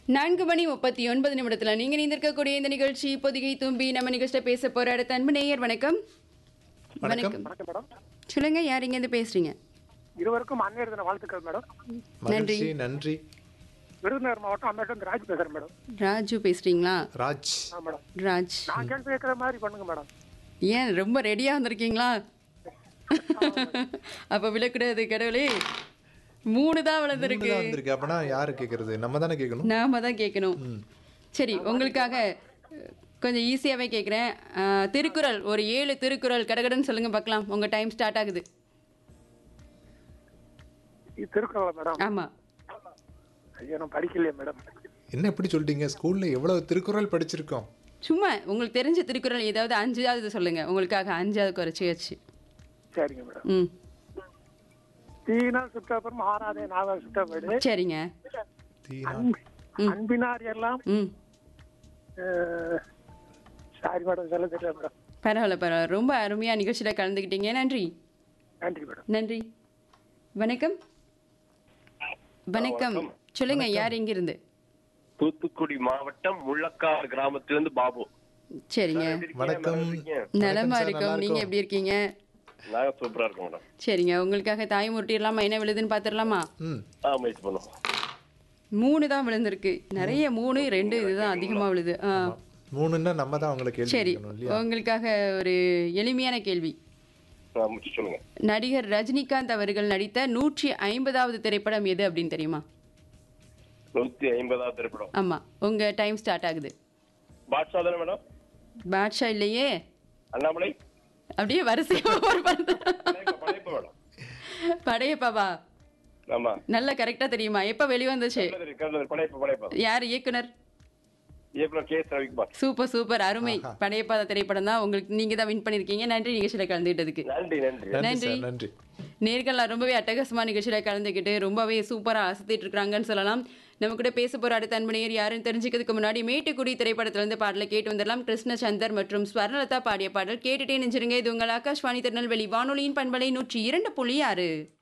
நான்கு மணி முப்பத்தி ஒன்பது நிமிடத்துல நீங்க நீந்திருக்கக்கூடிய இந்த நிகழ்ச்சி பொதிகை தும்பி நம்ம நிகழ்ச்சியில பேச போற அடுத்த அன்பு நேயர் வணக்கம் வணக்கம். வணக்கம் மேடம் சொல்லுங்க யார் இங்க இருந்து பேசுறீங்க இருவருக்கும் அன்னையர் தின வாழ்த்துக்கள் மேடம் நன்றி. மகிழ்ச்சி நன்றி விருதுநகர் மாவட்டம் அம்பேட்கர் ராஜ் பேசுறேன் மேடம் ராஜு பேசுறீங்களா ராஜ் ஆ மேடம் ராஜ் நான் கேள்வி கேட்கிற மாதிரி பண்ணுங்க மேடம் ஏன் ரொம்ப ரெடியா வந்திருக்கீங்களா அப்ப விழக்கூடாது கடவுளே மூணு தான் விழுந்திருக்கு மூணுதான் வந்திருக்கு அப்பனா யாரு கேக்குறது நம்ம தானே கேட்கணும் நாம தான் கேட்கணும் சரி உங்களுக்காக அஹ், கொஞ்சம் ஈஸியாவே கேட்குறேன் திருக்குறள் ஒரு ஏழு திருக்குறள் கடகடன்னு சொல்லுங்க பார்க்கலாம் உங்க டைம் ஸ்டார்ட் ஆகுது இது திருக்குறள் மேடம் ஆமா ஐயோ நான் படிக்கலையே மேடம் என்ன எப்படி சொல்லிட்டீங்க ஸ்கூல்ல எவ்வளவு திருக்குறள் படிச்சிருக்கோம் சும்மா உங்களுக்கு தெரிஞ்ச திருக்குறள் ஏதாவது அஞ்சாவது சொல்லுங்க உங்களுக்காக அஞ்சாவது குறைச்சி வச்சு சரிங்க மேடம் ம் தீனால் சுற்றப்புறம் ஆறாதே நாவல் சுற்றப்படு சரிங்க தீனா அன்பினார் எல்லாம் ம் சாரி மேடம் சொல்ல தெரியல மேடம் பரவாயில்ல பரவாயில்ல ரொம்ப அருமையா நிகழ்ச்சியில கலந்துக்கிட்டீங்க நன்றி நன்றி மேடம் நன்றி வணக்கம் வணக்கம் சொல்லுங்க யார் இங்கிருந்து தூத்துக்குடி மாவட்டம் முள்ளக்காடு கிராமத்திலிருந்து பாபு சரிங்க வணக்கம் நலமா சார், இருக்கோம் நல்லா நீங்க எப்படி இருக்கீங்க நாங்க சூப்பரா இருக்கோம் மேடம் சரிங்க உங்களுக்காக தாய் முட்டிடலாமா என்ன விழுதுன்னு பார்த்துடலாமா ம் ஆ முயற்சி பண்ணுவோம் மூணு தான் விழுந்திருக்கு நிறைய மூணு ரெண்டு இதுதான் அதிகமா விழுது ஆ மூணுன்னா நம்ம தான் அவங்களை கேள்வி சரி கேட்கணும் இல்லையா உங்களுக்காக ஒரு எளிமையான கேள்வி ஆ, முடிச்சு சொல்லுங்க நடிகர் ரஜினிகாந்த் அவர்கள் நடித்த நூற்றி ஐம்பதாவது திரைப்படம் எது அப்படின்னு தெரியுமா நூத்தி ஐம்பதாவது திரைப்படம் ஆமா உங்க டைம் ஸ்டார்ட் ஆகுது பாட்ஷா தானே மேடம் பாட்ஷா இல்லையே அண்ணாமலை அப்படியே வரிசையா ஒரு படத்தை படையப்பா, படையப்பா மேடம் படையப்பாவா ஆமா நல்ல கரெக்டா தெரியுமா எப்ப வெளிவந்துச்சு கண்டது, கண்டது, படையப்பா படையப்பா யார் இயக்குனர் இயக்குனர் K S Ravikumar super super அருமை படையப்பா திரைப்படம் தான் உங்களுக்கு நீங்க தான் வின் பண்ணிருக்கீங்க நன்றி நிகழ்ச்சியில கலந்துக்கிட்டதுக்கு நன்றி நன்றி நன்றி நன்றி. சார் நன்றி நேர்கள்லாம் ரொம்பவே அட்டகாசமா நிகழ்ச்சியில கலந்துக்கிட்டு ரொம்பவே சூப்பரா அசத்திட்டு இருக்காங்கன்னு சொல்லலாம் நம்ம கூட பேச போற அடுத்த அன்பனையர் யாருன்னு தெரிஞ்சுக்கிறதுக்கு முன்னாடி மேட்டுக்குடி திரைப்படத்துல இருந்து பாடலை கேட்டு வந்துடலாம் கிருஷ்ணச்சந்தர் மற்றும் ஸ்வர்ணலதா பாடிய பாடல் கேட்டுட்டே நெஞ்சிருங்க இது உங்கள் ஆகாஷ்வாணி திருநெல்வேலி வானொலியின் பண்பலை நூற்றி இரண்டு புள்ளி ஆறு